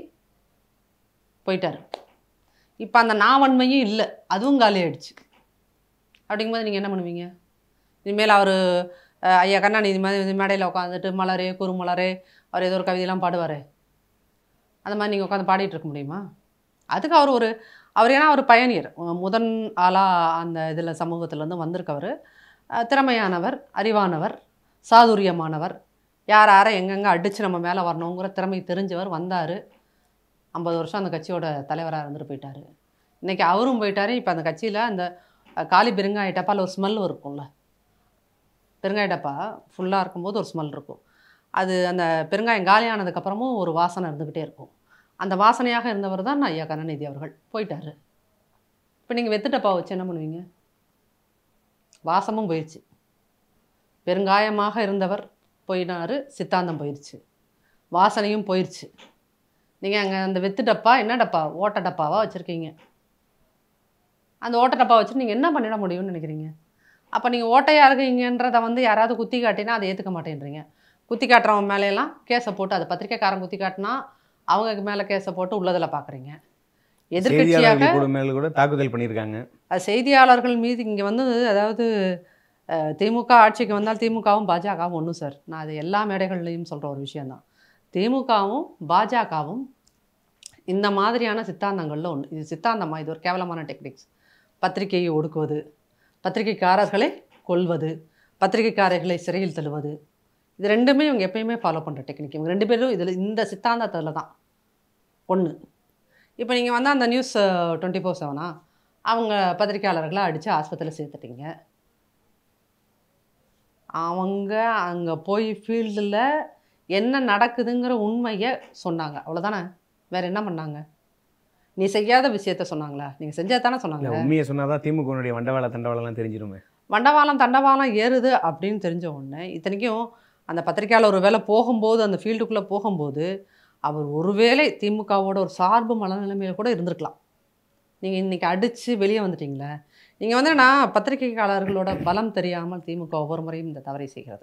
போயிட்டார் இப்போ அந்த நாவன்மையும் இல்லை அதுவும் காலி ஆயிடுச்சு அப்படிங்கும்போது நீங்கள் என்ன பண்ணுவீங்க இனிமேல் அவர் ஐயா கருணாநிதி மாதிரி மேடையில் உட்காந்துட்டு மலரே குறுமலரே அவர் ஏதோ ஒரு கவிதையெல்லாம் பாடுவார் அந்த மாதிரி நீங்கள் உட்காந்து பாடிட்டு இருக்க முடியுமா அதுக்கு அவர் ஒரு அவர் ஏன்னா அவர் பயணியர் முதன் ஆளாக அந்த இதில் சமூகத்திலேருந்து வந்திருக்கவர் அஹ், திறமையானவர் அறிவானவர் சாதுரியமானவர் யார் யாரை எங்கெங்கே அடித்து நம்ம மேலே வரணுங்கிற திறமை தெரிஞ்சவர் வந்தார் ஐம்பது வருஷம் அந்த கட்சியோட தலைவராக இருந்துட்டு போயிட்டார் இன்றைக்கி அவரும் போயிட்டாரு இப்போ அந்த கட்சியில் அந்த அஹ், காலி பெருங்காய டப்பாவில் ஒரு ஸ்மெல் இருக்கும்ல பெருங்காய டப்பா ஃபுல்லாக இருக்கும்போது ஒரு ஸ்மெல் இருக்கும் அது அந்த பெருங்காயம் காலியானதுக்கப்புறமும் ஒரு வாசனை இருந்துக்கிட்டே இருக்கும் அந்த வாசனையாக இருந்தவர் தான் ஐயா கருணாநிதி அவர்கள் போயிட்டாரு இப்போ நீங்கள் வெத்து டப்பா வச்சு என்ன பண்ணுவீங்க வாசமும் போயிடுச்சு பெருங்காயமாக இருந்தவர் போயினாரு சித்தாந்தம் போயிடுச்சு வாசனையும் போயிடுச்சு நீங்கள் அங்கே அந்த வெத்து டப்பா என்ன டப்பா ஓட்ட டப்பாவாக வச்சுருக்கீங்க அந்த ஓட்ட டப்பா வச்சு நீங்கள் என்ன பண்ணிட முடியும்னு நினைக்கிறீங்க அப்போ நீங்கள் ஓட்டையாக இருக்கீங்கன்றதை வந்து யாராவது குத்தி காட்டினா அதை ஏற்றுக்க மாட்டேன்றீங்க குத்தி காட்டுறவன் மேலேலாம் கேஸை போட்டு அது பத்திரிக்கைக்காரன் குத்தி காட்டினா அவங்க மேலே கேஸை போட்டு உள்ளதில் பார்க்குறீங்க எதிர்க்கட்சியாக செய்தியாளர்கள் கூட மேல கூட தாக்குதல் பண்ணியிருக்காங்க அது செய்தியாளர்கள் மீது இங்கே வந்து அதாவது அஹ், திமுக ஆட்சிக்கு வந்தால் திமுகவும் பாஜகவும் ஒன்றும் சார் நான் அது எல்லா மேடைகள்லையும் சொல்கிற ஒரு விஷயந்தான் திமுகவும் பாஜகவும் இந்த மாதிரியான சித்தாந்தங்களில் ஒன்று இது சித்தாந்தமா இது ஒரு கேவலமான டெக்னிக்ஸ் பத்திரிகையை ஒடுக்குவது பத்திரிகைக்காரர்களை கொல்வது பத்திரிகைக்காரர்களை சிறையில் தள்ளுவது இது ரெண்டுமே இவங்க எப்பயுமே ஃபாலோ பண்ணுற டெக்னிக் இவங்க ரெண்டு பேரும் இதில் இந்த சித்தாந்தத்தில் தான் ஒன்று இப்போ நீங்கள் வந்து அந்த நியூஸ் டுவெண்ட்டி ஃபோர் செவனா அவங்க பத்திரிக்கையாளர்களை அடித்து ஆஸ்பத்திரியில் சேர்த்துட்டீங்க அவங்க அங்கே போய் ஃபீல்டில் என்ன நடக்குதுங்கிற உண்மையை சொன்னாங்க அவ்வளோதானே வேற என்ன பண்ணாங்க நீ செய்யாத விஷயத்த சொன்னாங்களா நீங்கள் செஞ்சது தானே இல்ல சொன்னாங்க உண்மையை சொன்னாதான் திமுகனுடைய வண்டவாள தண்டவாளம்லாம் தெரிஞ்சிருமே வண்டவாளம் தண்டவாளம் ஏறுது அப்படின்னு தெரிஞ்ச உடனே இத்தனைக்கும் அந்த பத்திரிக்கையாளர் ஒரு வேளை போகும்போது அந்த ஃபீல்டுக்குள்ளே போகும்போது அவர் ஒருவேளை திமுகவோட ஒரு சார்பு மனநிலைமையில கூட இருந்திருக்கலாம் நீங்கள் இன்றைக்கி அடித்து வெளியே வந்துட்டீங்களே நீங்கள் வந்து நான் பத்திரிகையாளர்களோட பலம் தெரியாமல் திமுக ஒவ்வொரு முறையும் இந்த தவறை செய்கிறது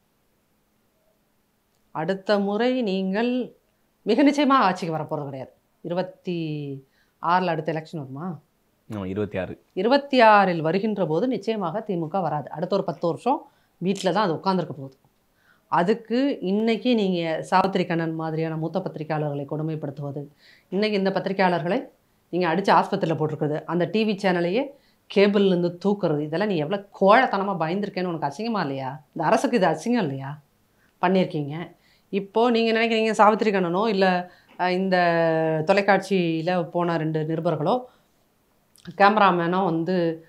அடுத்த முறை நீங்கள் மிக நிச்சயமாக ஆட்சிக்கு வரப்போகிறது கிடையாது இருபத்தி ஆறில் அடுத்த எலெக்ஷன் வருமா ஆமாம் இருபத்தி ஆறு இருபத்தி ஆறில் வருகின்ற போது நிச்சயமாக திமுக வராது அடுத்த ஒரு பத்து வருஷம் வீட்டில் தான் அது உட்காந்துருக்க போகுது அதுக்கு இன்னைக்கு நீங்கள் சாவித்திரி கண்ணன் மாதிரியான மூத்த பத்திரிகையாளர்களை கொடுமைப்படுத்துவது இன்னைக்கு இந்த பத்திரிகையாளர்களை நீங்கள் அடித்து ஆஸ்பத்திரியில் போட்டிருக்கிறது அந்த டிவி சேனலையே கேபிள்லேருந்து தூக்குறது இதெல்லாம் நீ எவ்வளோ கோழத்தனமாக பயந்துருக்கேன்னு உனக்கு அசிங்கமா இல்லையா இந்த அரசுக்கு இது அசிங்கம் இல்லையா பண்ணியிருக்கீங்க இப்போது நீங்கள் நினைக்கிறீங்க சாவித்திரி கண்ணனோ இல்லை இந்த தொலைக்காட்சியில் போன ரெண்டு நிருபர்களோ கேமராமேனோ வந்து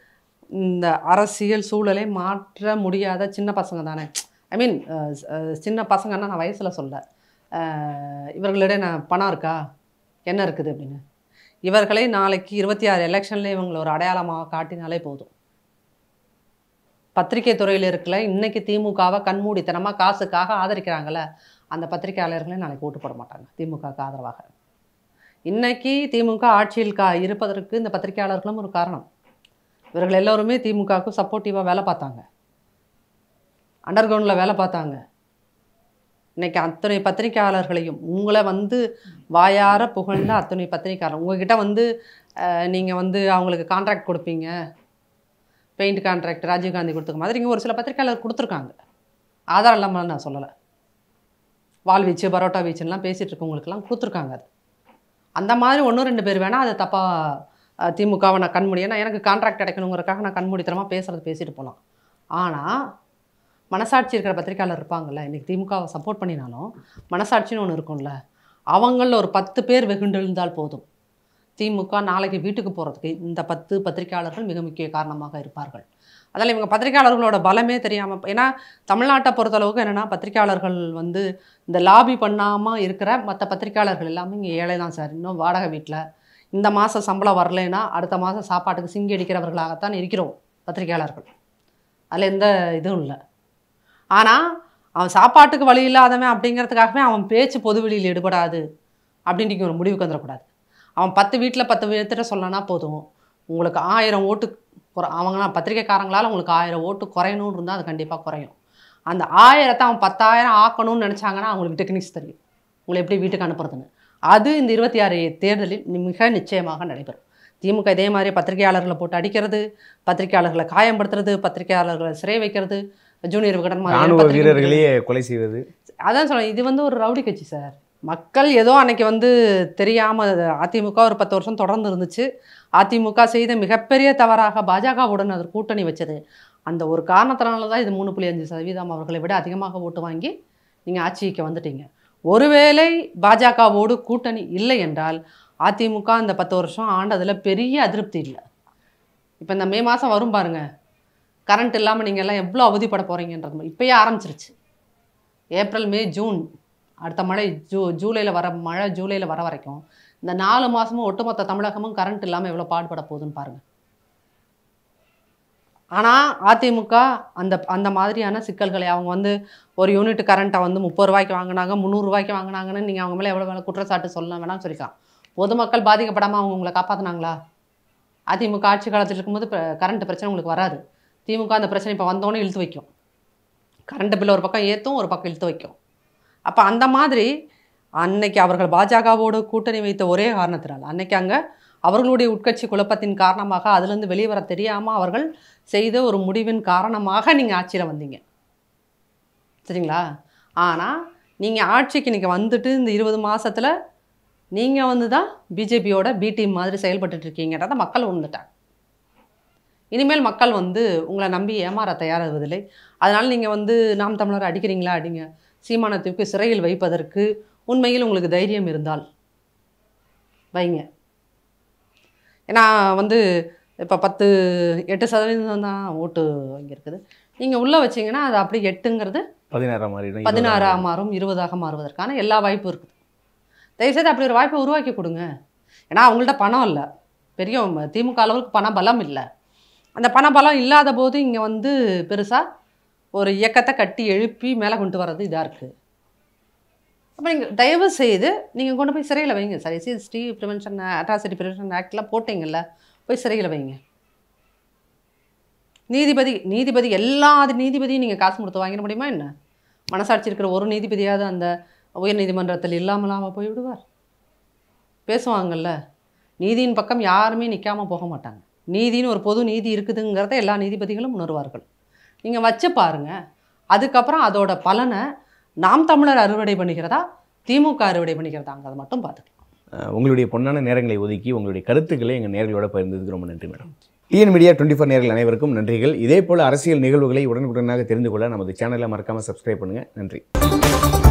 இந்த அரசியல் சூழலை மாற்ற முடியாத சின்ன பசங்க தானே ஐ மீன் சின்ன பசங்கன்னா நான் வயசில் சொல்ல அஹ், இவர்களிடம் நான் பணம் இருக்கா என்ன இருக்குது அப்படின்னு இவர்களை நாளைக்கு இருபத்தி ஆறு எலெக்ஷனில் இவங்களை ஒரு அடையாளமாக காட்டினாலே போதும் பத்திரிகை துறையில் இருக்கல இன்னைக்கு திமுகவை கண்மூடித்தனமாக காசுக்காக ஆதரிக்கிறாங்கல்ல அந்த பத்திரிகையாளர்களே நாளைக்கு ஓட்டு போட மாட்டாங்க திமுகவுக்கு ஆதரவாக இன்னைக்கு திமுக ஆட்சியில் கா இருப்பதற்கு இந்த பத்திரிகையாளர்களும் ஒரு காரணம் இவர்கள் எல்லோருமே திமுகவுக்கு சப்போர்ட்டிவாக வேலை பார்த்தாங்க அண்டர் கிரவுண்டில் வேலை பார்த்தாங்க இன்னைக்கு அத்தனை பத்திரிகையாளர்களையும் உங்களை வந்து வாயார புகழ்ந்த அத்தனை பத்திரிகையாளர் உங்ககிட்ட வந்து நீங்கள் வந்து அவங்களுக்கு கான்ட்ராக்ட் கொடுப்பீங்க பெயிண்ட் கான்ட்ராக்ட் ராஜீவ்காந்தி கொடுத்துக்க மாதிரி இங்கே ஒரு சில பத்திரிகையாளர் கொடுத்துருக்காங்க ஆதாரம் இல்லாமல் நான் சொல்லலை வால் வீச்சு பரோட்டா வீச்சுலாம் பேசிகிட்டு இருக்கவங்களுக்கெல்லாம் கொடுத்துருக்காங்க அது அந்த மாதிரி ஒன்று ரெண்டு பேர் வேணால் அதை தப்பாக திமுகவை நான் கண்மூடி ஏன்னா எனக்கு கான்ட்ராக்ட் கிடைக்கணுங்கிறக்காக நான் கண்மூடித்தனமாக பேசுகிறது பேசிட்டு போகலாம் ஆனால் மனசாட்சி இருக்கிற பத்திரிக்கையாளர் இருப்பாங்கல்ல இன்றைக்கி திமுகவை சப்போர்ட் பண்ணினாலும் மனசாட்சின்னு ஒன்று இருக்கும்ல அவங்களில் ஒரு பத்து பேர் வெகுண்டெழுந்தால் போதும் திமுக நாளைக்கு வீட்டுக்கு போகிறதுக்கு இந்த பத்து பத்திரிக்கையாளர்கள் மிக முக்கிய காரணமாக இருப்பார்கள் அதனால் இவங்க பத்திரிக்கையாளர்களோட பலமே தெரியாமல் ஏன்னா தமிழ்நாட்டை பொறுத்தளவுக்கு என்னென்னா பத்திரிக்கையாளர்கள் வந்து இந்த லாபி பண்ணாமல் இருக்கிற மற்ற பத்திரிக்கையாளர்கள் எல்லாமே இங்கே ஏழை தான் சார் இன்னும் வாடகை வீட்டில் இந்த மாதம் சம்பளம் வரலைன்னா அடுத்த மாதம் சாப்பாட்டுக்கு சிங்கி அடிக்கிறவர்களாகத்தான் இருக்கிறோம் பத்திரிக்கையாளர்கள் அதில் எந்த இதுவும் இல்லை ஆனால் அவன் சாப்பாட்டுக்கு வழி இல்லாதவன் அப்படிங்கிறதுக்காகவே அவன் பேச்சு பொது வெளியில் ஈடுபடாது அப்படின்ட்டு இங்க ஒரு முடிவுக்கு வந்துடக்கூடாது அவன் பத்து வீட்டில் பத்து பேர்த்திட்ட சொல்லனா போதும் உங்களுக்கு ஆயிரம் ஓட்டு குறை அவங்களாம் பத்திரிக்கைக்காரங்களால் உங்களுக்கு ஆயிரம் ஓட்டு குறையணும்னு இருந்தால் அது கண்டிப்பாக குறையும் அந்த ஆயிரத்தை அவன் பத்தாயிரம் ஆக்கணும்னு நினச்சாங்கன்னா அவங்களுக்கு டெக்னிக்ஸ் தெரியும் உங்களை எப்படி வீட்டுக்கு அனுப்புறதுன்னு அது இந்த இருபத்தி ஆறு தேர்தலில் நி- மிக நிச்சயமாக நடைபெறும் திமுக இதே மாதிரி பத்திரிகையாளர்களை போட்டு அடிக்கிறது பத்திரிகையாளர்களை காயப்படுத்துறது பத்திரிகையாளர்களை சிறை வைக்கிறது ஜூனியர் விகடன் மாதிரி ராணுவ பத்திரிகை- வீரர்களையே கொலை செய்வது அதான் சொல்றேன் இது வந்து ஒரு ரவுடி கட்சி சார் மக்கள் ஏதோ அன்னைக்கு வந்து தெரியாமல் அதிமுக ஒரு பத்து வருஷம் தொடர்ந்து இருந்துச்சு அதிமுக செய்த மிகப்பெரிய தவறாக பாஜகவுடன் அது கூட்டணி வச்சது அந்த ஒரு காரணத்தினால தான் இது மூணு புள்ளி அஞ்சு சதவீதம் அவர்களை விட அதிகமாக ஓட்டு வாங்கி நீங்கள் ஆட்சிக்கு வந்துட்டீங்க ஒருவேளை பாஜகவோடு கூட்டணி இல்லை என்றால் அதிமுக அந்த பத்து வருஷம் ஆண்டதில் பெரிய அதிருப்தி இல்லை இப்போ இந்த மே மாதம் வரும் பாருங்க கரண்ட் இல்லாமல் நீங்கள் எல்லாம் எவ்வளோ அவதிப்பட போகிறீங்கன்றது இப்போயே ஆரம்பிச்சிருச்சு ஏப்ரல் மே ஜூன் அடுத்த மழை ஜூ ஜூலையில் வர மழை ஜூலையில் வர வரைக்கும் இந்த நாலு மாதமும் ஒட்டுமொத்த தமிழகமும் கரண்ட் இல்லாமல் எவ்வளோ பாடுபட போகுதுன்னு பாருங்கள் ஆனால் அதிமுக அந்த அந்த மாதிரியான சிக்கல்களை அவங்க வந்து ஒரு யூனிட் கரண்ட்டை வந்து முப்பது ரூபாய்க்கு வாங்கினாங்க முந்நூறுரூவாய்க்கு வாங்கினாங்கன்னு நீங்கள் அவங்க மேலே எவ்வளோ வேலை குற்றச்சாட்டு சொல்லலாம் வேணாம்னு சொல்லிக்கலாம் பொதுமக்கள் பாதிக்கப்படாமல் அவங்க உங்களை காப்பாற்றினாங்களா அதிமுக ஆட்சி காலத்தில் இருக்கும்போது கரண்ட் பிரச்சனை உங்களுக்கு வராது திமுக அந்த பிரச்சனை இப்போ வந்தோடனே இழுத்து வைக்கும் கரண்ட் பில் ஒரு பக்கம் ஏற்றும் ஒரு பக்கம் இழுத்து வைக்கும் அப்போ அந்த மாதிரி அன்னைக்கு அவர்கள் பாஜகவோடு கூட்டணி வைத்த ஒரே காரணத்தினால் அன்னைக்கு அங்கே அவர்களுடைய உட்கட்சி குழப்பத்தின் காரணமாக அதிலிருந்து வெளியே வர தெரியாமல் அவர்கள் செய்த ஒரு முடிவின் காரணமாக நீங்கள் ஆட்சியில் வந்தீங்க சரிங்களா ஆனால் நீங்கள் ஆட்சிக்கு நீங்கள் வந்துட்டு இந்த இருபது மாசத்துல நீங்கள் வந்து தான் பிஜேபியோட பி டீம் மாதிரி செயல்பட்டுட்டு இருக்கீங்கன்றதை மக்கள் உணர்ந்துட்டாங்க இனிமேல் மக்கள் வந்து உங்களை நம்பி ஏமாற தயாராகுவதில்லை அதனால் நீங்கள் வந்து நாம் தமிழர் அடிக்கிறீங்களா அடிங்க சீமானை தூக்கி சிறையில் வைப்பதற்கு உண்மையில் உங்களுக்கு தைரியம் இருந்தால் வைங்க ஏன்னா வந்து இப்போ பத்து எட்டு சதவீதம் தான் ஓட்டு வாங்கியிருக்குது நீங்கள் உள்ளே வச்சீங்கன்னா அது அப்படி எட்டுங்கிறது பதினாறாம் மாறிடும் பதினாறாக மாறும் இருபதாக மாறுவதற்கான எல்லா வாய்ப்பும் இருக்குது தயவுசெய்து அப்படி ஒரு வாய்ப்பை உருவாக்கி கொடுங்க ஏன்னா அவங்கள்ட்ட பணம் இல்லை பெரிய ம- திமுக அளவுக்கு பண பலம் இல்லை அந்த பண பலம் இல்லாத போது இங்கே வந்து பெருசாக ஒரு இயக்கத்தை கட்டி எழுப்பி மேலே கொண்டு வர்றது இதாக இருக்குது அப்போ நீங்கள் தயவு செய்து நீங்கள் கொண்டு போய் சிறையில் வைங்க சரி சிஎஸ்டி ப்ரிவென்ஷன் அட்ராசிட்டி ப்ரிவென்ஷன் ஆக்ட்லாம் போட்டிங்கல்ல போய் சிறையில் வைங்க நீதிபதி நீதிபதி எல்லா நீதிபதியும் நீங்கள் காசு கொடுத்து வாங்கிட முடியுமா என்ன மனசாட்சி இருக்கிற ஒரு நீதிபதியாவது அந்த உயர் நீதிமன்றத்தில் இல்லாமலாம போய் விடுவார் பேசுவாங்கல்ல நீதியின் பக்கம் யாருமே நிற்காம போக மாட்டாங்க நீதின்னு ஒரு பொது நீதி இருக்குதுங்கிறத எல்லா நீதிபதிகளும் உணர்வார்கள் நீங்கள் வச்சு பாருங்க அதுக்கப்புறம் அதோட பலனை நாம் தமிழர் அறுவடை பண்ணுகிறதா திமுக அறுவடை பண்ணிக்கிறதாங்கிறத மட்டும் பார்த்துக்கலாம் அஹ் உங்களுடைய பொன்னான நேரங்களை ஒதுக்கி உங்களுடைய கருத்துக்களை எங்கள் நேர்களோட பகிர்ந்ததுக்கு ரொம்ப நன்றி madam TN media twenty four நேர்கள் அனைவருக்கும் நன்றிகள் இதே போல் அரசியல் நிகழ்வுகளை உடனுக்குடனாக தெரிந்து கொள்ள நமது சேனலை மறக்காமல் சப்ஸ்கிரைப் பண்ணுங்கள் நன்றி